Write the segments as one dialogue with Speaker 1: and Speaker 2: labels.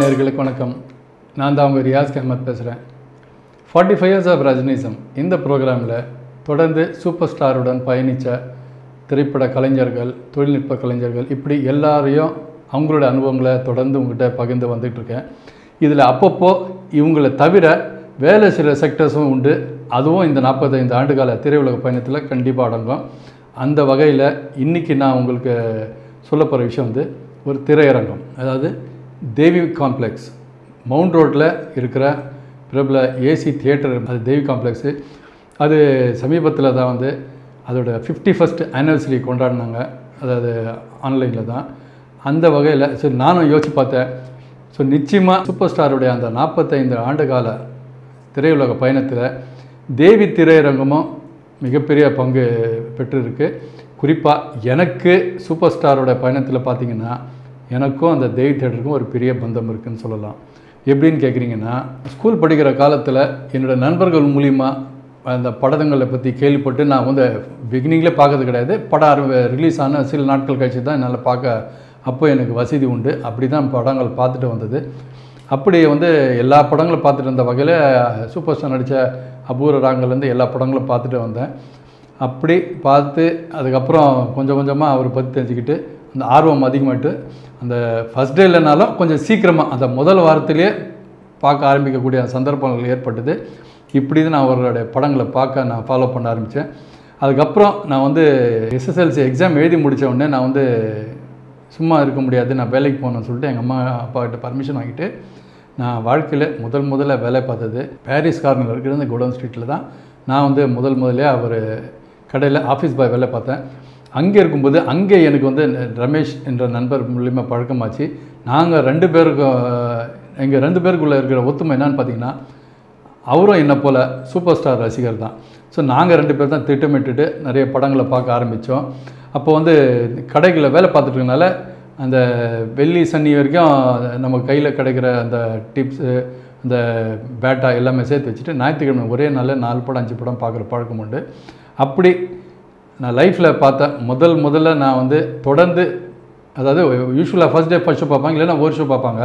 Speaker 1: நேயர்களுக்கு வணக்கம் நான் தான் உங்கள் ரியாஸ் அஹமத் பேசுகிறேன் forty five years of Rajinism இந்த ப்ரோக்ராமில் தொடர்ந்து சூப்பர் ஸ்டாருடன் பயணித்த திரைப்பட கலைஞர்கள் தொழில்நுட்ப கலைஞர்கள் இப்படி எல்லாரையும் அவங்களோட அனுபவங்களை தொடர்ந்து உங்ககிட்ட பகிர்ந்து வந்துட்டு இருக்கேன் இதில் அப்பப்போ இவங்களை தவிர வேலை சில செக்டர்ஸும் உண்டு அதுவும் இந்த நாற்பத்தைந்து ஆண்டுகால திரையுலக பயணத்தில் கண்டிப்பாக அடங்கும் அந்த வகையில் இன்றைக்கி நான் உங்களுக்கு சொல்ல போகிற விஷயம் வந்து ஒரு திரையரங்கம் அதாவது தேவி காம்ப்ளெக்ஸ் மவுண்ட் ரோட்டில் இருக்கிற பிரபல ஏசி தியேட்டர் அது தேவி காம்ப்ளெக்ஸு அது சமீபத்தில் தான் வந்து அதோட ஃபிஃப்டி ஃபஸ்ட் ஆனிவர்சரி கொண்டாடினாங்க அதாவது ஆன்லைனில் தான் அந்த வகையில் சரி நானும் யோசிச்சு பார்த்தேன் ஸோ நிச்சயமாக சூப்பர் ஸ்டாருடைய அந்த நாற்பத்தைந்து ஆண்டு கால திரையுலக பயணத்தில் தேவி திரையரங்கமும் மிகப்பெரிய பங்கு பெற்றிருக்கு குறிப்பாக எனக்கு சூப்பர் ஸ்டாரோட பயணத்தில் பார்த்தீங்கன்னா எனக்கும் அந்த தேவி தேட்டருக்கும் ஒரு பெரிய பந்தம் இருக்குன்னு சொல்லலாம் எப்படின்னு கேட்குறீங்கன்னா ஸ்கூல் படிக்கிற காலத்தில் என்னோடய நண்பர்கள் மூலிமா அந்த படங்களை பற்றி கேள்விப்பட்டு நான் வந்து பிகினிங்கில் பார்க்கறது கிடையாது படம் ரிலீஸ் ஆன சில நாட்கள் கழிச்சு தான் என்னால் பார்க்க அப்போ எனக்கு வசதி உண்டு அப்படி தான் படங்கள் பார்த்துட்டு வந்தது அப்படி வந்து எல்லா படங்களும் பார்த்துட்டு இருந்த வகையில் சூப்பர் ஸ்டார் நடித்த அபூர்வ ராங்கலேருந்து எல்லா படங்களும் பார்த்துட்டு வந்தேன் அப்படி பார்த்து அதுக்கப்புறம் கொஞ்சம் கொஞ்சமாக அவரை பற்றி தெரிஞ்சுக்கிட்டு அந்த ஆர்வம் அதிகமாகிட்டு அந்த ஃபஸ்ட் டே இல்லைனாலும் கொஞ்சம் சீக்கிரமாக அந்த முதல் வாரத்திலேயே பார்க்க ஆரம்பிக்கக்கூடிய சந்தர்ப்பங்கள் ஏற்பட்டது இப்படி தான் நான் அவர்களுடைய படங்களை பார்க்க நான் ஃபாலோ பண்ண ஆரம்பித்தேன் அதுக்கப்புறம் நான் வந்து எஸ்எஸ்எல்சி எக்ஸாம் எழுதி முடித்த உடனே நான் வந்து சும்மா இருக்க முடியாது நான் வேலைக்கு போகணும்னு சொல்லிட்டு எங்கள் அம்மா அப்பாக்கிட்ட பர்மிஷன் வாங்கிட்டு நான் வாழ்க்கையில் முதல் முதல்ல வேலை பார்த்தது பாரிஸ் கார்னரில் இருக்கிற இந்த குடோன் ஸ்ட்ரீட்டில் தான் நான் வந்து முதல் முதலே அவர் கடையில் ஆஃபீஸ் பாய் வேலை பார்த்தேன் அங்கே இருக்கும்போது அங்கே எனக்கு வந்து ரமேஷ் என்ற நண்பர் மூலியமாக பழக்கமாச்சு நாங்கள் ரெண்டு பேருக்கும் எங்கள் ரெண்டு பேருக்குள்ளே இருக்கிற ஒத்துமை என்னன்னு பார்த்தீங்கன்னா அவரும் என்னை போல் சூப்பர் ஸ்டார் ரசிகர் தான் ஸோ நாங்கள் ரெண்டு பேர் தான் திட்டமிட்டுட்டு நிறைய படங்களை பார்க்க ஆரம்பித்தோம் அப்போ வந்து கடைகளில் வேலை பார்த்துட்டு இருக்கனால அந்த வெள்ளி சனி வரைக்கும் நம்ம கையில் கிடைக்கிற அந்த டிப்ஸு அந்த பேட்டா எல்லாமே சேர்த்து வச்சுட்டு ஞாயிற்றுக்கிழமை ஒரே நாளில் நாலு படம் அஞ்சு படம் பார்க்குற பழக்கம் உண்டு அப்படி நான் லைஃப்பில் பார்த்த முதல் முதல்ல நான் வந்து தொடர்ந்து அதாவது யூஸ்வலாக ஃபஸ்ட் டே ஃபஸ்ட் ஷோ பார்ப்பாங்க இல்லைன்னா ஒரு ஷோ பார்ப்பாங்க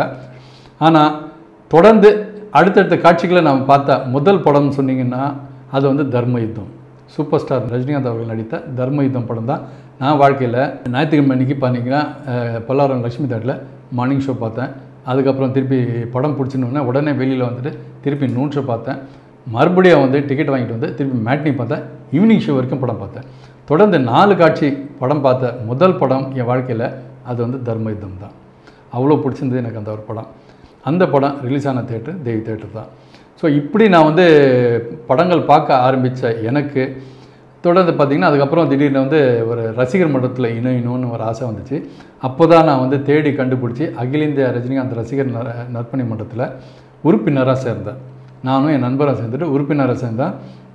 Speaker 1: ஆனால் தொடர்ந்து அடுத்தடுத்த காட்சிகளை நாம் பார்த்த முதல் படம்னு சொன்னீங்கன்னா அது வந்து தர்ம யுத்தம் சூப்பர் ஸ்டார் ரஜினிகாந்த் அவர்கள் நடித்த தர்ம யுத்தம் படம் தான் நான் வாழ்க்கையில் ஞாயிற்றுக்கிழமை அன்றைக்கி பார்த்தீங்கன்னா பல்லாரம் லக்ஷ்மி தேட்டரில் மார்னிங் ஷோ பார்த்தேன் அதுக்கப்புறம் திருப்பி படம் பிடிச்சினோடனே உடனே வெளியில் வந்துட்டு திருப்பி நூன் ஷோ பார்த்தேன் மறுபடியும் வந்து டிக்கெட் வாங்கிட்டு வந்து திருப்பி மேட்னி பார்த்தேன் ஈவினிங் ஷோ வரைக்கும் படம் பார்த்தேன் தொடர்ந்து நாலு காட்சி படம் பார்த்த முதல் படம் என் வாழ்க்கையில் அது வந்து தர்ம யுத்தம் தான் அவ்வளோ பிடிச்சிருந்தது எனக்கு அந்த ஒரு படம் அந்த படம் ரிலீஸ் ஆன தேட்டர் தேவி தேட்டர் தான் ஸோ இப்படி நான் வந்து படங்கள் பார்க்க ஆரம்பித்த எனக்கு தொடர்ந்து பார்த்திங்கன்னா அதுக்கப்புறம் திடீர்னு வந்து ஒரு ரசிகர் மன்றத்தில் இணையணும்னு ஒரு ஆசை வந்துச்சு அப்போ தான் நான் வந்து தேடி கண்டுபிடிச்சி அகில இந்திய ரஜினிகாந்த் ரசிகர் ந நற்பணி மன்றத்தில் உறுப்பினராக சேர்ந்தேன் நானும் என் நண்பராக சேர்ந்துட்டு உறுப்பினராக சேர்ந்தேன்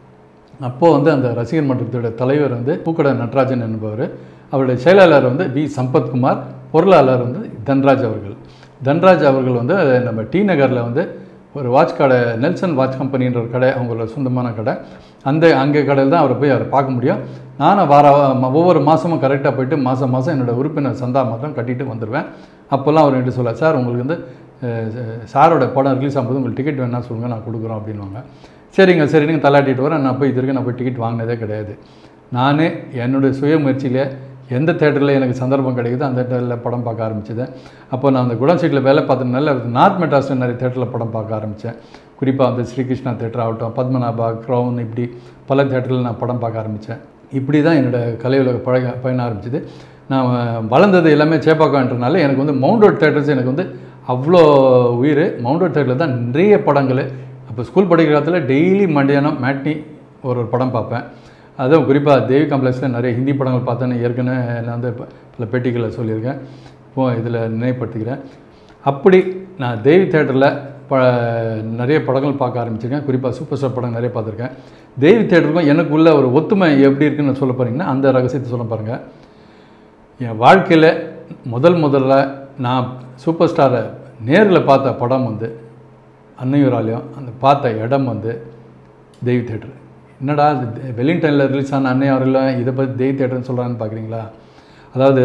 Speaker 1: அப்போது வந்து அந்த ரசிகர் மன்றத்தோட தலைவர் வந்து பூக்கடை நடராஜன் என்பவர் அவருடைய செயலாளர் வந்து வி சம்பத்குமார் பொருளாளர் வந்து தன்ராஜ் அவர்கள் தன்ராஜ் அவர்கள் வந்து நம்ம டி நகரில் வந்து ஒரு வாட்ச் கடை நெல்சன் வாட்ச் கம்பெனின்ற ஒரு கடை அவங்களோட சொந்தமான கடை அந்த அங்கே கடையில் தான் அவரை போய் அவரை பார்க்க முடியும் நானும் வார ஒவ்வொரு மாதமும் கரெக்டாக போயிட்டு மாதம் மாதம் என்னோடய உறுப்பினர் சந்தா மாதம் கட்டிட்டு வந்துடுவேன் அப்போல்லாம் அவர் என்கிட்ட சொல்ல சார் உங்களுக்கு வந்து சாரோட படம் ரிலீஸ் ஆகும்போது உங்களுக்கு டிக்கெட் வேணா சொல்லுங்கள் நான் கொடுக்குறோம் அப்படின்வாங்க சரிங்க சரி நீங்கள் தள்ளாட்டிட்டு வரேன் நான் போய் இது வரைக்கும் நான் போய் டிக்கெட் வாங்கினதே கிடையாது நானே என்னுடைய சுய முயற்சியிலே எந்த தேட்டரில் எனக்கு சந்தர்ப்பம் கிடைக்குதோ அந்த தேட்டரில் படம் பார்க்க ஆரம்பிச்சது அப்போ நான் அந்த குடம் சீட்டில் வேலை பார்த்ததுனால நார்த் மெட்ராஸில் நிறைய தேட்டரில் படம் பார்க்க ஆரம்பித்தேன் குறிப்பாக வந்து ஸ்ரீகிருஷ்ணா தேட்டர் ஆகட்டும் பத்மநாபா க்ரௌன் இப்படி பல தேட்டரில் நான் படம் பார்க்க ஆரம்பித்தேன் இப்படி தான் என்னோடய கலையுலக பழக பயணம் ஆரம்பிச்சது நான் வளர்ந்தது எல்லாமே சேப்பாக்கன்றனால எனக்கு வந்து மவுண்ட் ரோட் தேட்டர்ஸ் எனக்கு வந்து அவ்வளோ உயிர் மவுண்ட் ரோட் தேட்டரில் தான் நிறைய படங்கள் அப்போ ஸ்கூல் படிக்கிற காலத்தில் டெய்லி மண்டியானம் மேட்னி ஒரு ஒரு படம் பார்ப்பேன் அதுவும் குறிப்பாக தேவி காம்ப்ளெக்ஸில் நிறைய ஹிந்தி படங்கள் பார்த்தேன்னு ஏற்கனவே நான் வந்து பல பேட்டிகளை சொல்லியிருக்கேன் இப்போ இதில் நினைவுபடுத்திக்கிறேன் அப்படி நான் தேவி தேட்டரில் ப நிறைய படங்கள் பார்க்க ஆரம்பிச்சிருக்கேன் குறிப்பாக சூப்பர் ஸ்டார் படம் நிறைய பார்த்துருக்கேன் தேவி தேட்டருக்கும் எனக்குள்ள ஒரு ஒத்துமை எப்படி இருக்குன்னு சொல்ல போகிறீங்கன்னா அந்த ரகசியத்தை சொல்ல பாருங்கள் என் வாழ்க்கையில் முதல் முதல்ல நான் சூப்பர் ஸ்டாரை நேரில் பார்த்த படம் வந்து அன்னையூராலையும் அந்த பார்த்த இடம் வந்து தேவி தேட்டர் என்னடா வெலிங்டனில் ரிலீஸ் ஆன அன்னையாரில் இதை பற்றி தேவி தேட்டர்னு சொல்கிறான்னு பார்க்குறீங்களா அதாவது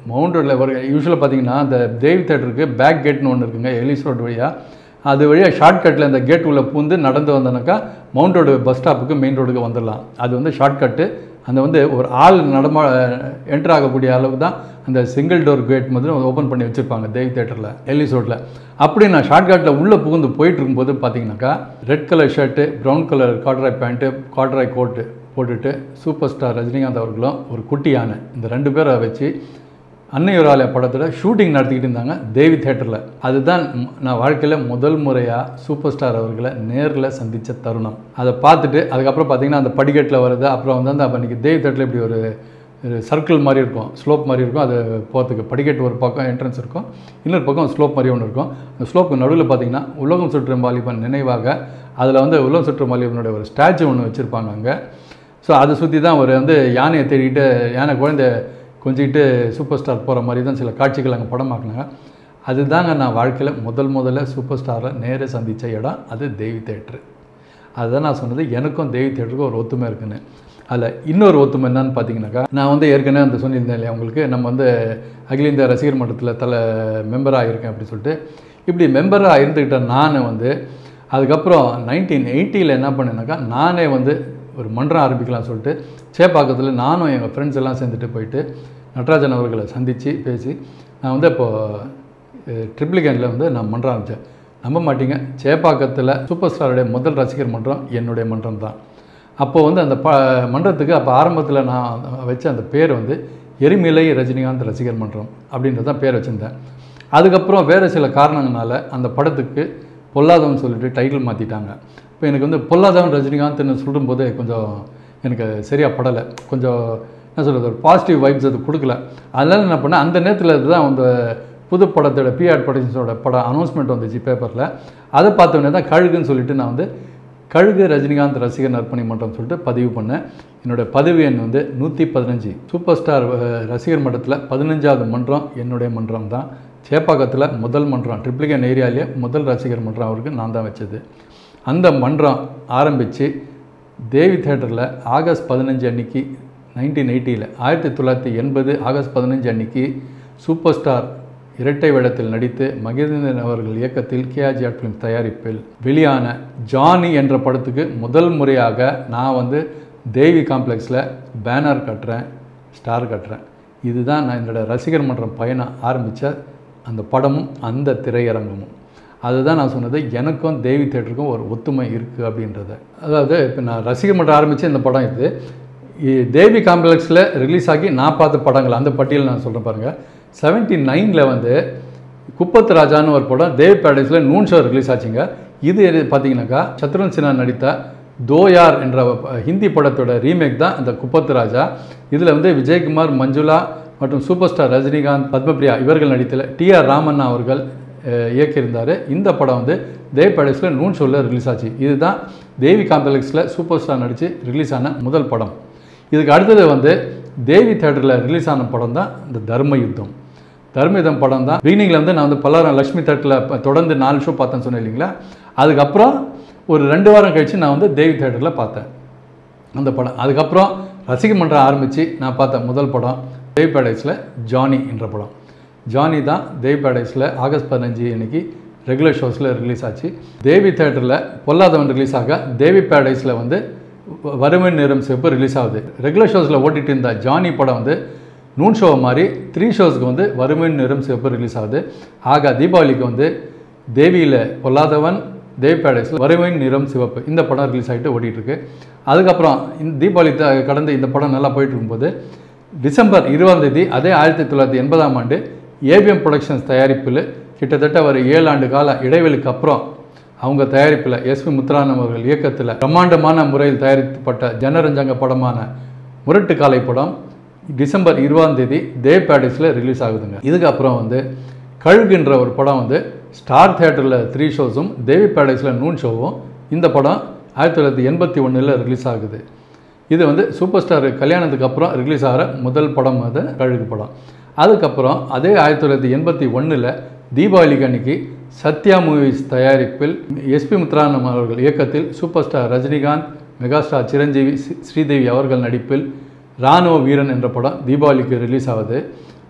Speaker 1: மவுண்ட் ரோடில் ஒரு யூஸ்வலாக பார்த்தீங்கன்னா அந்த தேவி தேட்டருக்கு பேக் கேட்னு ஒன்று இருக்குங்க எலிஸ் ரோடு வழியாக அது வழியாக ஷார்ட்கட்டில் இந்த கேட் உள்ள பூந்து நடந்து வந்தோன்னாக்கா மவுண்ட் ரோடு பஸ் ஸ்டாப்புக்கு மெயின் ரோடுக்கு வந்துடலாம் அது வந்து ஷார்ட்கட்டு அந்த வந்து ஒரு ஆள் நடமா என்டர் ஆகக்கூடிய அளவுக்கு தான் அந்த சிங்கிள் டோர் கேட் மாதிரி ஓப்பன் பண்ணி வச்சுருப்பாங்க தேவி தேட்டரில் எல்லிஸ் ரோட்டில் அப்படி நான் ஷார்ட்கட்டில் உள்ளே புகுந்து போயிட்டு இருக்கும்போது பார்த்தீங்கன்னாக்கா red colour shirt brown colour corduroy pant corduroy coat போட்டுட்டு சூப்பர் ஸ்டார் ரஜினிகாந்த் அவர்களும் ஒரு குட்டி யானை இந்த ரெண்டு பேரை வச்சு அன்னையோராலய படத்தில் ஷூட்டிங் நடத்திக்கிட்டு இருந்தாங்க தேவி தேட்டரில் அதுதான் ம்- நான் வாழ்க்கையில் முதல் முறையாக சூப்பர் ஸ்டார் அவர்களை நேரில் சந்தித்த தருணம் அதை பார்த்துட்டு அதுக்கப்புறம் பார்த்தீங்கன்னா அந்த படிக்கட்டில் வருது அப்புறம் வந்து அந்த அன்றைக்கி தேவி தேட்டரில் இப்படி ஒரு ஒரு சர்க்கிள் மாதிரி இருக்கும் ஸ்லோப் மாதிரி இருக்கும் அது போகிறதுக்கு படிக்கட்டு ஒரு பக்கம் என்ட்ரன்ஸ் இருக்கும் இன்னொரு பக்கம் ஸ்லோப் மாதிரி ஒன்று இருக்கும் அந்த ஸ்லோப்புக்கு நடுவில் பார்த்தீங்கன்னா உலகம் சுற்றும் வாலிபன் நினைவாக அதில் வந்து உலகம் சுற்றும் வாலிபனுடைய ஒரு ஸ்டாச்சு ஒன்று வச்சுருப்பாங்க அங்கே ஸோ அதை சுற்றி தான் ஒரு வந்து யானையை தேடிட்டு யானை குழந்தை கொஞ்சிக்கிட்டு சூப்பர் ஸ்டார் போகிற மாதிரி தான் சில காட்சிகள் அங்கே படமாக்குனாங்க அதுதாங்க நான் வாழ்க்கையில் முதல் முதல்ல சூப்பர் ஸ்டாரை நேரே சந்தித்த இடம் அது தேவி தேட்ரு அதுதான் நான் சொன்னது எனக்கும் தேவி தேட்டருக்கும் ஒரு ஒத்துமை இருக்குன்னு அதில் இன்னொரு ஒத்துமை என்னன்னு பார்த்தீங்கன்னாக்கா நான் வந்து ஏற்கனவே அந்த சொல்லியிருந்தேன் இல்லையா உங்களுக்கு நம்ம வந்து அகில இந்திய ரசிகர் மன்றத்தில் தலை மெம்பராக இருக்கேன் அப்படின்னு சொல்லிட்டு இப்படி மெம்பராக இருந்துக்கிட்ட நான் வந்து அதுக்கப்புறம் நைன்டீன் எயிட்டியில் என்ன பண்ணேனாக்கா நானே வந்து ஒரு மன்றம் ஆரம்பிக்கலாம் சொல்லிட்டு சேப்பாக்கத்தில் நானும் எங்கள் ஃப்ரெண்ட்ஸ் எல்லாம் சேர்ந்துட்டு போயிட்டு நடராஜன் அவர்களை சந்தித்து பேசி நான் வந்து இப்போது ட்ரிப்ளிகேனில் வந்து நான் மன்றம் ஆரம்பித்தேன் நம்ப மாட்டீங்க சேப்பாக்கத்தில் சூப்பர் ஸ்டாருடைய முதல் ரசிகர் மன்றம் என்னுடைய மன்றம் தான் அப்போது வந்து அந்த ப மன்றத்துக்கு அப்போ ஆரம்பத்தில் நான் வச்ச அந்த பேர் வந்து எரிமிலை ரஜினிகாந்த் ரசிகர் மன்றம் அப்படின்றது தான் பேர் வச்சுருந்தேன் அதுக்கப்புறம் வேறு சில காரணங்களால அந்த படத்துக்கு பொல்லாதவன் சொல்லிட்டு டைட்டில் மாற்றிட்டாங்க இப்போ எனக்கு வந்து பொல்லாதவன் ரஜினிகாந்த்னு சொல்லும்போது கொஞ்சம் எனக்கு சரியாக படலை கொஞ்சம் என்ன சொல்கிறது ஒரு பாசிட்டிவ் வைப்ஸ் அது கொடுக்கல அதனால் என்ன பண்ணேன் அந்த நேரத்தில் தான் அந்த புது படத்தோட பிஆர் ப்ரொடக்ஷன்ஸோட படம் அனௌன்ஸ்மெண்ட் வந்துச்சு பேப்பரில் அதை பார்த்தோன்னே தான் கழுகுன்னு சொல்லிட்டு நான் வந்து கழுகு ரஜினிகாந்த் ரசிகர் நற்பணி மன்றம் சொல்லிட்டு பதிவு பண்ணேன் என்னோட பதிவு எண் வந்து நூற்றி பதினஞ்சு சூப்பர் ஸ்டார் அஹ், ரசிகர் மன்றத்தில் பதினஞ்சாவது மன்றம் என்னுடைய மன்றம் தான் சேப்பாக்கத்தில் முதல் மன்றம் ட்ரிப்ளிகன் ஏரியாலேயே முதல் ரசிகர் மன்றம் அவருக்கு நான் தான் வச்சது அந்த மன்றம் ஆரம்பித்து தேவி தேட்டரில் ஆகஸ்ட் பதினஞ்சு அன்னைக்கு நைன்டீன் எயிட்டியில் ஆயிரத்தி தொள்ளாயிரத்தி எண்பது ஆகஸ்ட் பதினஞ்சு அன்னைக்கு சூப்பர் ஸ்டார் இரட்டை வேடத்தில் நடித்து மகேந்திரன் அவர்கள் இயக்கத்தில் கேஆர்ஜி ஆர்ட் ஃபிலிம் தயாரிப்பில் வெளியான ஜானி என்ற படத்துக்கு முதல் முறையாக நான் வந்து தேவி காம்ப்ளெக்ஸில் பேனர் கட்டுறேன் ஸ்டார் கட்டுறேன் இதுதான் நான் என்னோட ரசிகர் மன்றம் பயணம் ஆரம்பித்த அந்த படமும் அந்த திரையரங்கமும் அதுதான் நான் சொன்னது எனக்கும் தேவி தேட்டருக்கும் ஒரு ஒத்துமை இருக்குது அப்படின்றத அதாவது இப்போ நான் ரசிகர் மன்றம் ஆரம்பித்த இந்த படம் இது இ- தேவி காம்ப்ளெக்ஸில் ரிலீஸ் ஆகி நான் பார்த்த படங்கள் அந்த பட்டியல் நான் சொல்கிறேன் பாருங்கள் செவன்ட்டி நைனில் வந்து குப்பத்து ராஜான்னு ஒரு படம் தேவி பேரடைஸில் நூன் ஷோ ரிலீஸ் ஆச்சுங்க இது எது பார்த்தீங்கன்னாக்கா சத்ருன் சின்ஹா நடித்த தோயார் என்ற அஹ், ஹிந்தி படத்தோட ரீமேக் தான் இந்த குப்பத்து ராஜா இதில் வந்து விஜயகுமார் மஞ்சுளா மற்றும் சூப்பர் ஸ்டார் ரஜினிகாந்த் பத்மபிரியா இவர்கள் நடித்தில் டிஆர் ராமண்ணா அவர்கள் அஹ், இயக்கியிருந்தார் இந்த படம் வந்து தேவி பேரடைஸில் நூன் ஷோவில் ரிலீஸ் ஆச்சு இதுதான் தேவி காம்ப்ளெக்ஸில் சூப்பர் ஸ்டார் நடித்து ரிலீஸ் ஆன முதல் படம் இதுக்கு அடுத்தது வந்து தேவி தேட்டரில் ரிலீஸ் ஆன படம் தான் இந்த தர்ம யுத்தம் தர்ம யுத்தம் படம் தான் பிகினிங்கில் வந்து நான் வந்து பல்லாரம் லக்ஷ்மி தேட்டரில் தொடர்ந்து நாலு ஷோ பார்த்தேன்னு சொன்னேன் இல்லைங்களா அதுக்கப்புறம் ஒரு ரெண்டு வாரம் கழித்து நான் வந்து தேவி தேட்டரில் பார்த்தேன் அந்த படம் அதுக்கப்புறம் ரசிக மன்றம் ஆரம்பித்து நான் பார்த்த முதல் படம் தேவி பேரடைஸில் ஜானி என்ற படம் ஜானி தான் தேவி பேரடைஸில் ஆகஸ்ட் பதினஞ்சு அன்னைக்கு ரெகுலர் ஷோஸில் ரிலீஸ் ஆச்சு தேவி தேட்டரில் பொல்லாதவன் ரிலீஸ் ஆக தேவி பேரடைஸில் வந்து வ- வறுமை நிறம் சிவப்பு ரிலீஸ் ஆகுது ரெகுலர் ஷோஸில் ஓட்டிட்டு இருந்த ஜானி படம் வந்து நூன் ஷோ மாதிரி த்ரீ ஷோஸ்க்கு வந்து வறுமை நிறம் சிவப்பு ரிலீஸ் ஆகுது ஆக தீபாவளிக்கு வந்து தேவியில் பொல்லாதவன் தேவி பேரடைஸில் வறுமை நிறம் சிவப்பு இந்த படம் ரிலீஸ் ஆகிட்டு ஓடிட்டு இருக்கு அதுக்கப்புறம் இந்த தீபாவளி த- கடந்து இந்த படம் நல்லா போயிட்டு இருக்கும்போது டிசம்பர் இருபதாம் தேதி அதே ஆயிரத்தி தொள்ளாயிரத்தி எண்பதாம் ஆண்டு ஏபிஎம் ப்ரொடக்ஷன்ஸ் தயாரிப்பில் கிட்டத்தட்ட ஒரு ஏழு ஆண்டு கால இடைவெளிக்கு அப்புறம் அவங்க தயாரிப்பில் எஸ்பி முத்துராமன் அவர்கள் இயக்கத்தில் பிரம்மாண்டமான முறையில் தயாரிக்கப்பட்ட ஜனரஞ்சங்க படமான முரட்டு காலை படம் டிசம்பர் இருபதாம் தேதி தேவ் பேடிஸில் ரிலீஸ் ஆகுதுங்க இதுக்கப்புறம் வந்து கழுகுன்ற ஒரு படம் வந்து ஸ்டார் தியேட்டரில் த்ரீ ஷோஸும் தேவி பேடேஸில் நூன் ஷோவும் இந்த படம் ஆயிரத்தி தொள்ளாயிரத்தி எண்பத்தி ஒன்றில் ரிலீஸ் ஆகுது இது வந்து சூப்பர் ஸ்டார் கல்யாணத்துக்கு அப்புறம் ரிலீஸ் ஆகிற முதல் படம் அது கழுகு படம் அதுக்கப்புறம் அதே ஆயிரத்தி தொள்ளாயிரத்தி எண்பத்தி ஒன்றில் தீபாவளிக்கு அன்னைக்கு சத்யா மூவிஸ் தயாரிப்பில் எஸ்பி முத்துராமன் அவர்கள் இயக்கத்தில் super star Rajinikanth megastar Chiranjeevi Sri- Sridevi அவர்கள் நடிப்பில் ராணுவ வீரன் என்ற படம் தீபாவளிக்கு ரிலீஸ் ஆகுது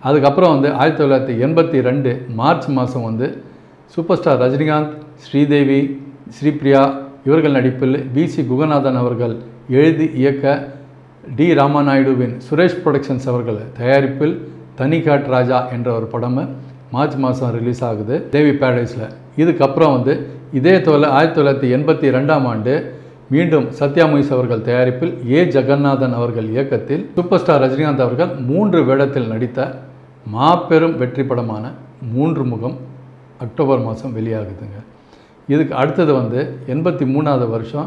Speaker 1: அதுக்கப்புறம் வந்து ஆயிரத்தி தொள்ளாயிரத்தி எண்பத்தி ரெண்டு மார்ச் மாதம் வந்து சூப்பர் ஸ்டார் ரஜினிகாந்த் ஸ்ரீதேவி ஸ்ரீபிரியா இவர்கள் நடிப்பில் பிசி குகநாதன் அவர்கள் எழுதி இயக்க டி ராமாநாயுடுவின் சுரேஷ் புரொடக்ஷன்ஸ் அவர்கள் தயாரிப்பில் தனிகாட் ராஜா என்ற ஒரு படம் மார்ச் மாதம் ரிலீஸ் ஆகுது தேவி பேரடைஸில் இதுக்கப்புறம் வந்து இதே தொலை ஆயிரத்தி தொள்ளாயிரத்தி எண்பத்தி ரெண்டாம் ஆண்டு மீண்டும் சத்யா மூவிஸ் அவர்கள் தயாரிப்பில் ஏ ஜெகநாதன் அவர்கள் இயக்கத்தில் சூப்பர் ஸ்டார் ரஜினிகாந்த் அவர்கள் மூன்று வேடத்தில் நடித்த மாபெரும் வெற்றி படமான மூன்று முகம் அக்டோபர் மாதம் வெளியாகுதுங்க இதுக்கு அடுத்தது வந்து எண்பத்தி மூணாவது வருஷம்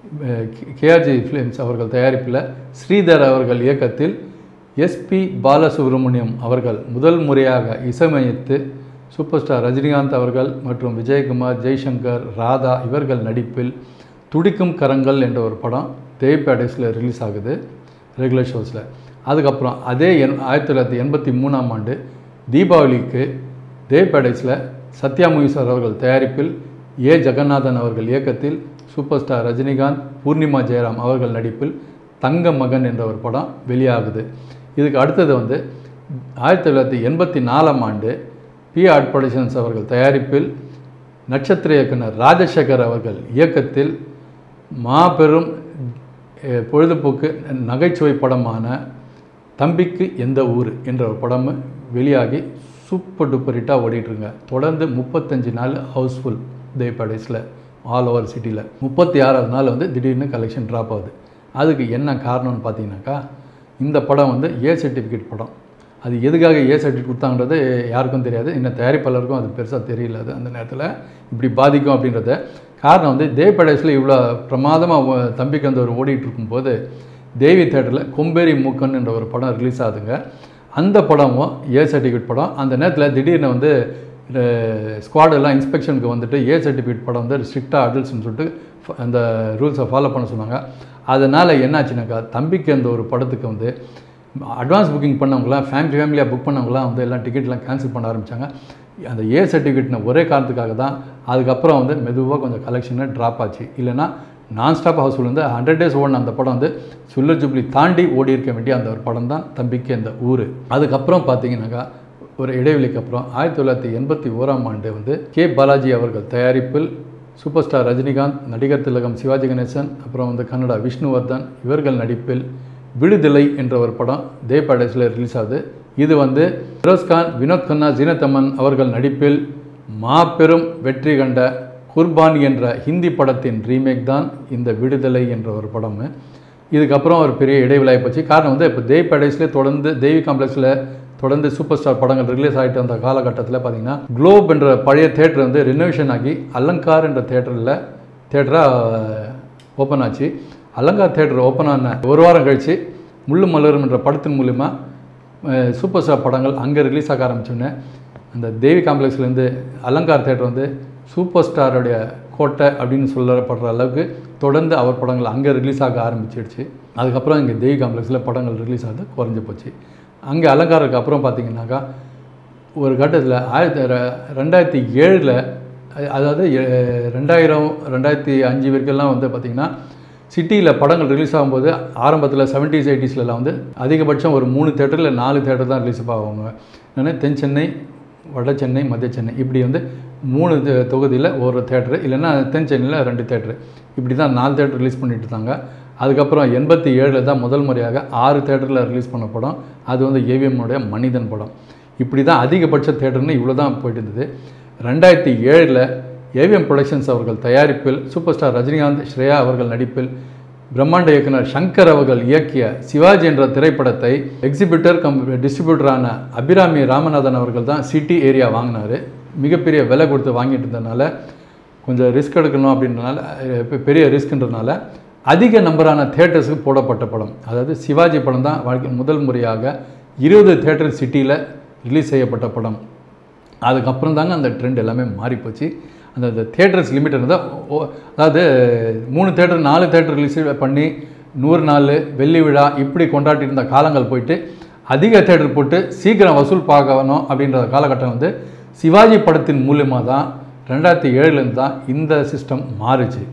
Speaker 1: கேஆர்ஜி ஃபிலிம்ஸ் அவர்கள் தயாரிப்பில் ஸ்ரீதர் அவர்கள் இயக்கத்தில் எஸ்பி பாலசுப்ரமணியம் அவர்கள் முதல் முறையாக இசையமைத்து சூப்பர் ஸ்டார் ரஜினிகாந்த் அவர்கள் மற்றும் விஜயகுமார் ஜெய்சங்கர் ராதா இவர்கள் நடிப்பில் துடிக்கும் கரங்கள் என்ற ஒரு படம் தேவ் பேடேஸில் ரிலீஸ் ஆகுது ரெகுலர் ஷோஸில் அதுக்கப்புறம் அதே எண் ஆயிரத்தி தொள்ளாயிரத்தி எண்பத்தி மூணாம் ஆண்டு தீபாவளிக்கு தேவ் பேடேஸில் சத்யா மூவிஸ் அவர்கள் தயாரிப்பில் ஏ ஜெகநாதன் அவர்கள் இயக்கத்தில் சூப்பர் ஸ்டார் ரஜினிகாந்த் பூர்ணிமா ஜெயராம் அவர்கள் நடிப்பில் தங்க மகன் என்ற ஒரு படம் வெளியாகுது இதுக்கு அடுத்தது வந்து ஆயிரத்தி தொள்ளாயிரத்தி எண்பத்தி நாலாம் ஆண்டு பி ஆர்ட் ப்ரொடக்ஷன்ஸ் அவர்கள் தயாரிப்பில் நட்சத்திர இயக்குனர் ராஜசேகர் அவர்கள் இயக்கத்தில் மாபெரும் அஹ், பொழுதுபோக்கு நகைச்சுவை படமான தம்பிக்கு எந்த ஊர் என்ற ஒரு படம் வெளியாகி சூப்பர் டூப்பர் ஹிட்டாக ஓடிட்டுருங்க தொடர்ந்து முப்பத்தஞ்சு நாள் ஹவுஸ்ஃபுல் தே படைஸில் ஆல் ஓவர் சிட்டியில் முப்பத்தி ஆறாவது நாள் வந்து திடீர்னு கலெக்ஷன் ட்ராப் ஆகுது அதுக்கு என்ன காரணம்னு பார்த்தீங்கன்னாக்கா இந்த படம் வந்து ஏ சர்டிஃபிகேட் படம் அது எதுக்காக ஏ சர்டிஃபிகேட் கொடுத்தாங்கன்றது யாருக்கும் தெரியாது இன்னும் தயாரிப்பாளருக்கும் அது பெருசாக தெரியல அது அந்த நேரத்தில் இப்படி பாதிக்கும் அப்படின்றத காரணம் வந்து தேவ் படைஸில் இவ்வளோ பிரமாதமாக தம்பிக்கு அந்த ஒரு ஓடிட்டு இருக்கும்போது தேவி தேட்டரில் கொம்பேரி மூக்கன் என்ற ஒரு படம் ரிலீஸ் ஆகுதுங்க அந்த படமும் ஏ சர்டிஃபிகேட் படம் அந்த நேரத்தில் திடீர்னு வந்து ஸ்குவாட் எல்லாம் இன்ஸ்பெக்ஷனுக்கு வந்துட்டு ஏ சர்டிஃபிகேட் படம் வந்து ஸ்ட்ரிக்டாக அடல்ட்ஸ்னு சொல்லிட்டு ஃப- அந்த ரூல்ஸை ஃபாலோ பண்ண சொன்னாங்க அதனால் என்னாச்சுனாக்கா தம்பிக்கு அந்த ஒரு படத்துக்கு வந்து அட்வான்ஸ் புக்கிங் பண்ணவங்களாம் ஃபேமிலி ஃபேமிலியாக புக் பண்ணவங்களாம் வந்து எல்லாம் டிக்கெட்லாம் கேன்சல் பண்ண ஆரம்பித்தாங்க அந்த ஏ சர்டிஃபிகேட்னு ஒரே காரணத்துக்காக தான் அதுக்கப்புறம் வந்து மெதுவாக கொஞ்சம் கலெக்ஷனு ட்ராப் ஆச்சு இல்லைன்னா நான் ஸ்டாப் ஹவுஸ்ஃபுல் வந்து ஹண்ட்ரட் டேஸ் ஓடின அந்த படம் வந்து சுல்லர் ஜூப்ளி தாண்டி ஓடி இருக்க வேண்டிய அந்த ஒரு படம் தான் தம்பிக்கு அந்த ஊர் அதுக்கப்புறம் பார்த்தீங்கன்னாக்கா ஒரு இடைவெளிக்கு அப்புறம் ஆயிரத்தி தொள்ளாயிரத்தி எண்பத்தி ஓராம் ஆண்டு வந்து கே பாலாஜி அவர்கள் தயாரிப்பில் சூப்பர் ஸ்டார் ரஜினிகாந்த் நடிகர் திலகம் சிவாஜி கணேசன் அப்புறம் வந்து கன்னடா விஷ்ணுவர்தன் இவர்கள் நடிப்பில் விடுதலை என்ற ஒரு படம் தே பேடேஸில் ரிலீஸ் ஆகுது இது வந்து ஃபிரோஸ்கான் வினோத் கண்ணா ஜீனத்தமன் அவர்கள் நடிப்பில் மாபெரும் வெற்றி கண்ட குர்பான் என்ற ஹிந்தி படத்தின் ரீமேக் தான் இந்த விடுதலை என்ற ஒரு படம் இதுக்கப்புறம் ஒரு பெரிய இடைவெளி போச்சு காரணம் வந்து இப்போ தேவ் பேடேஸ்லேயே தொடர்ந்து தேவி காம்ப்ளெக்ஸில் தொடர்ந்து சூப்பர் ஸ்டார் படங்கள் ரிலீஸ் ஆகிட்டு அந்த காலகட்டத்தில் பார்த்தீங்கன்னா குளோப் என்ற பழைய தேட்டர் வந்து ரினோவேஷன் ஆகி அலங்கார் என்ற தேட்டரில் தேட்டராக ஓப்பன் ஆச்சு அலங்கார் தேட்டர் ஓப்பன் ஆன ஒரு வாரம் கழித்து முள்ளு மலரும் என்ற படத்தின் மூலிமா அஹ், சூப்பர் ஸ்டார் படங்கள் அங்கே ரிலீஸ் ஆக ஆரம்பிச்சோன்னே அந்த தேவி காம்ப்ளெக்ஸ்லேருந்து அலங்கார் தேட்டர் வந்து சூப்பர் ஸ்டாருடைய கோட்டை அப்படின்னு சொல்லப்படுற அளவுக்கு தொடர்ந்து அவர் படங்கள் அங்கே ரிலீஸ் ஆக ஆரம்பிச்சிடுச்சு அதுக்கப்புறம் இங்கே தேவி காம்ப்ளெக்ஸில் படங்கள் ரிலீஸ் ஆகுது குறைஞ்சி போச்சு அங்கே அலங்காருக்கு அப்புறம் பார்த்தீங்கன்னாக்கா ஒரு கட்டத்தில் ஆயிரத்தி ரெ- ரெண்டாயிரத்தி ஏழில் அதாவது எ- ரெண்டாயிரம் ரெண்டாயிரத்தி அஞ்சு வரைக்கும்லாம் வந்து பார்த்திங்கன்னா சிட்டியில் படங்கள் ரிலீஸ் ஆகும்போது ஆரம்பத்தில் செவன்ட்டீஸ் எயிட்டிஸ்லலாம் வந்து அதிகபட்சம் ஒரு மூணு தேட்டரில் நாலு தேட்டர் தான் ரிலீஸ் ஆகுவாங்க என்னென்னா தென் சென்னை வட சென்னை மத்திய சென்னை இப்படி வந்து மூணு தொ- தொகுதியில் ஒரு தேட்டரு இல்லைன்னா தென் சென்னையில் ரெண்டு தேட்டரு இப்படி தான் நாலு தேட்டர் ரிலீஸ் பண்ணிட்டு இருந்தாங்க அதுக்கப்புறம் எண்பத்தி ஏழில் தான் முதல் முறையாக ஆறு தேட்டரில் ரிலீஸ் பண்ண படம் அது வந்து ஏவிஎம்முடைய மனிதன் படம் இப்படி தான் அதிகபட்ச தேட்டர்னு இவ்வளோ தான் போயிட்டு இருந்தது ரெண்டாயிரத்தி ஏழில் ஏவிஎம் ப்ரொடக்ஷன்ஸ் அவர்கள் தயாரிப்பில் சூப்பர் ஸ்டார் ரஜினிகாந்த் ஸ்ரேயா அவர்கள் நடிப்பில் பிரம்மாண்ட இயக்குனர் சங்கர் அவர்கள் இயக்கிய சிவாஜி என்ற திரைப்படத்தை எக்ஸிபிட்டர் கம் டிஸ்ட்ரிபியூட்டரான அபிராமி ராமநாதன் அவர்கள் தான் சிட்டி ஏரியா வாங்கினார் மிகப்பெரிய விலை கொடுத்து வாங்கிட்டு இருந்ததுனால கொஞ்சம் ரிஸ்க் எடுக்கணும் அப்படின்றனால அஹ், பெ- பெரிய ரிஸ்க்ன்றதுனால அதிக நம்பரான தேட்டர்ஸுக்கு போடப்பட்ட படம் அதாவது சிவாஜி படம் தான் வாழ்க்கை முதல் முறையாக இருபது தேட்டர் சிட்டியில் ரிலீஸ் செய்யப்பட்ட படம் அதுக்கப்புறம் தாங்க அந்த ட்ரெண்ட் எல்லாமே மாறிப்போச்சு அந்த அந்த தேட்டர்ஸ் லிமிட் இருந்தால் அதாவது மூணு தேட்டர் நாலு தேட்டர் ரிலீஸ் பண்ணி நூறு நாள் வெள்ளி விழா இப்படி கொண்டாடி இருந்த காலங்கள் போயிட்டு அதிக தேட்டர் போட்டு சீக்கிரம் வசூல் பார்க்கணும் அப்படின்ற காலகட்டம் வந்து சிவாஜி படத்தின் மூலியமாக தான் ரெண்டாயிரத்தி ஏழுலேருந்து தான் இந்த சிஸ்டம் மாறுச்சு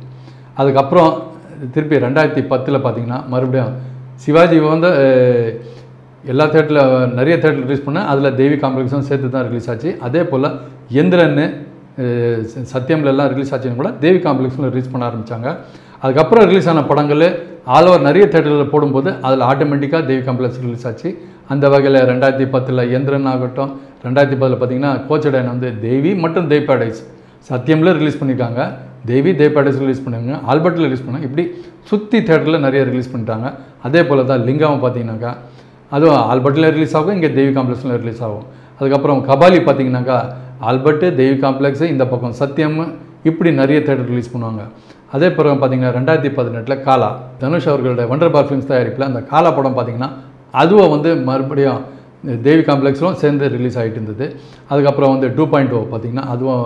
Speaker 1: அதுக்கப்புறம் திருப்பி ரெண்டாயிரத்தி பத்தில் பார்த்தீங்கன்னா மறுபடியும் சிவாஜி வந்து அஹ், எல்லா தேட்டரில் நிறைய தேட்டரில் ரிலீஸ் பண்ணேன் அதில் தேவி காம்ப்ளெக்ஸும் சேர்த்து தான் ரிலீஸ் ஆச்சு அதே போல் எந்திரன்னு அஹ், ச- சத்யம்ல எல்லாம் ரிலீஸ் ஆச்சுன்னு கூட தேவி காம்ப்ளெக்ஸில் ரிலீஸ் பண்ண ஆரம்பித்தாங்க அதுக்கப்புறம் ரிலீஸ் ஆன படங்கள் ஆல் ஓவர் நிறைய தேட்டரில் போடும்போது அதில் ஆட்டோமேட்டிக்காக தேவி காம்ப்ளெக்ஸ் ரிலீஸ் ஆச்சு அந்த வகையில் ரெண்டாயிரத்தி பத்தில் எந்திரன் ஆகட்டும் ரெண்டாயிரத்தி பத்தில் பார்த்தீங்கன்னா கோச்சடைன் வந்து தேவி மற்றும் தேவ் பேரடைஸ் சத்யமில் ரிலீஸ் பண்ணியிருக்காங்க தேவி தேவ் பேரடைஸ் ரிலீஸ் பண்ணாங்க ஆல்பர்ட்டில் ரிலீஸ் பண்ணாங்க இப்படி சுற்றி தேட்டரில் நிறைய ரிலீஸ் பண்ணிட்டாங்க அதே போல் தான் லிங்காவை பார்த்தீங்கன்னாக்கா அதுவும் ஆல்பர்ட்டில் ரிலீஸ் ஆகும் இங்கே தேவி காம்ப்ளெக்ஸில் ரிலீஸ் ஆகும் அதுக்கப்புறம் கபாலி பார்த்தீங்கன்னாக்கா ஆல்பர்ட்டு தேவி காம்ப்ளெக்ஸு இந்த பக்கம் சத்யம் இப்படி நிறைய தேட்டர் ரிலீஸ் பண்ணுவாங்க அதே பிறகு பார்த்தீங்கன்னா ரெண்டாயிரத்தி பதினெட்டில் காலா தனுஷ் அவர்களுடைய வண்டர் பார் ஃபிலிம்ஸ் தயாரிப்பில் அந்த காலா படம் பார்த்தீங்கன்னா அதுவும் வந்து மறுபடியும் தேவி காம்ப்ளெக்ஸ்லும் சேர்ந்து ரிலீஸ் ஆகிட்டு இருந்தது அதுக்கப்புறம் வந்து டூ பாயிண்ட் ஓ பார்த்தீங்கன்னா அதுவும்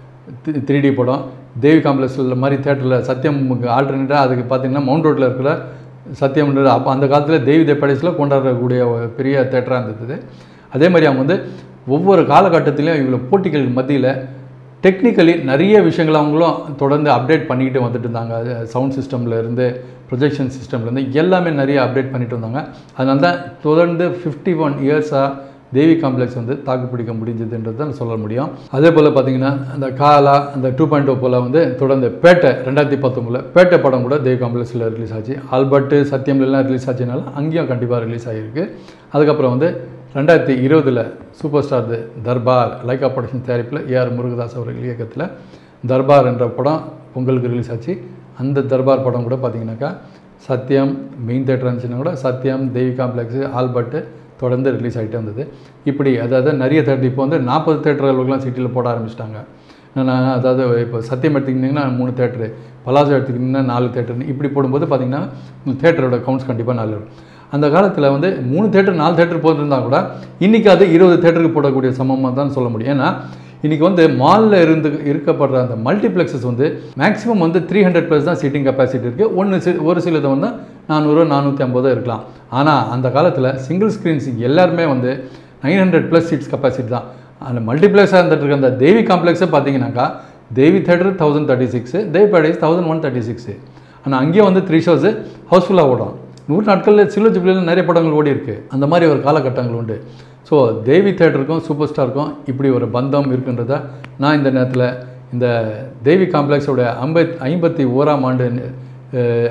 Speaker 1: த்ரீ டி படம் தேவி காம்ப்ளெக்ஸில் மாதிரி தேட்டரில் சத்யம் ஆல்டர்னேட்டாக அதுக்கு பார்த்தீங்கன்னா மவுண்ட் ரோட்டில் இருக்கிற சத்யம்ன்றது அப்போ அந்த காலத்தில் தேவி தேப்படைஸில் கொண்டாடக்கூடிய ஒரு பெரிய தேட்டராக இருந்தது அதே மாதிரி அவங்க வந்து ஒவ்வொரு காலகட்டத்திலையும் இவ்வளோ போட்டிகள் மத்தியில் டெக்னிக்கலி நிறைய விஷயங்கள் அவங்களும் தொடர்ந்து அப்டேட் பண்ணிக்கிட்டு வந்துட்டு இருந்தாங்க சவுண்ட் சிஸ்டம்ல இருந்து ப்ரொஜெக்ஷன் சிஸ்டம்லேருந்து எல்லாமே நிறைய அப்டேட் பண்ணிட்டு வந்தாங்க அதனால தான் தொடர்ந்து ஃபிஃப்டி ஒன் இயர்ஸாக தேவி காம்ப்ளெக்ஸ் வந்து தாக்கு பிடிக்க முடிஞ்சதுன்றது தான் சொல்ல முடியும் அதே போல் பார்த்தீங்கன்னா அந்த காலா அந்த டூ பாயிண்ட் ஓ போல் வந்து தொடர்ந்து பேட்டை ரெண்டாயிரத்தி பத்தொம்பதில் பேட்டை படம் கூட தேவி காம்ப்ளெக்ஸில் ரிலீஸ் ஆச்சு ஆல்பர்ட்டு சத்யம்லாம் ரிலீஸ் ஆச்சுனால அங்கேயும் கண்டிப்பாக ரிலீஸ் ஆகிருக்கு அதுக்கப்புறம் வந்து ரெண்டாயிரத்தி இருபதில் super star the Darbar Lyca production தயாரிப்பில் ஏஆர் முருகதாஸ் அவர்கள் இயக்கத்தில் தர்பார் என்ற படம் பொங்கலுக்கு ரிலீஸ் ஆச்சு அந்த தர்பார் படம் கூட பார்த்தீங்கன்னாக்கா சத்யம் மெயின் தேட்டர் இருந்துச்சுன்னா கூட சத்யம் தேவி காம்ப்ளெக்ஸு ஆல்பர்ட்டு தொடர்ந்து ரிலீஸ் ஆகிட்டே வந்தது இப்படி அதாவது நிறைய தேட்டர் இப்போ வந்து நாற்பது தேட்டர் அளவுக்குலாம் சிட்டியில் போட ஆரம்பிச்சிட்டாங்க நான் அதாவது இப்போ சத்தியம் எடுத்துக்கிட்டிங்கன்னா மூணு தேட்டரு பலாசம் எடுத்துக்கிட்டிங்கன்னா நாலு தேட்டர்னு இப்படி போடும்போது பார்த்தீங்கன்னா தேட்டரோட கவுண்ட்ஸ் கண்டிப்பாக நாலு வரும் அந்த காலத்தில் வந்து மூணு தேட்டர் நாலு தேட்டர் போட்டிருந்தா கூட இன்றைக்கி அது இருபது தேட்டருக்கு போடக்கூடிய சமமாக தான் சொல்ல முடியும் ஏன்னா இன்றைக்கி வந்து மாலில் இருந்து இருக்கப்படுற அந்த மல்டிப்ளெக்ஸஸ் வந்து மேக்ஸிமம் வந்து த்ரீ ஹண்ட்ரட் ப்ளஸ் தான் சீட்டிங் கெப்பாசிட்டி இருக்குது ஒன்று சி ஒரு சிலது வந்து நானூறு நானூற்றி ஐம்பதோ இருக்கலாம் ஆனால் அந்த காலத்தில் சிங்கிள் ஸ்க்ரீன்ஸ் எல்லாருமே வந்து nine hundred plus seats capacity தான் அந்த மல்டிப்ளெக்ஸாக இருந்துட்டு இருக்க அந்த தேவி காம்ப்ளெக்ஸை பார்த்தீங்கன்னாக்கா Devi theatre thousand thirty six Devi paradise thousand one thirty six ஆனால் அங்கேயும் வந்து த்ரீ ஷோஸு ஹவுஸ்ஃபுல்லாக ஓடும் நூறு நாட்களில் சில்வர் ஜூப்ளியில் நிறைய படங்கள் ஓடி இருக்கு அந்த மாதிரி ஒரு காலகட்டங்கள் உண்டு ஸோ தேவி தேட்டருக்கும் சூப்பர் ஸ்டாருக்கும் இப்படி ஒரு பந்தம் இருக்குன்றத நான் இந்த நேரத்தில் இந்த தேவி காம்ப்ளெக்ஸோட ஐம்பத் ஐம்பத்தி ஓராம் ஆண்டு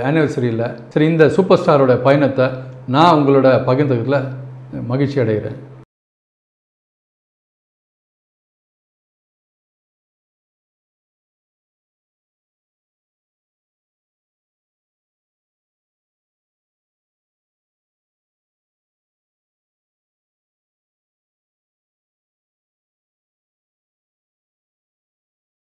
Speaker 1: ஆனிவர்சரியில் சரி இந்த சூப்பர் ஸ்டாரோட பயணத்தை நான் உங்களோட பகிர்ந்ததில் மகிழ்ச்சி அடைகிறேன்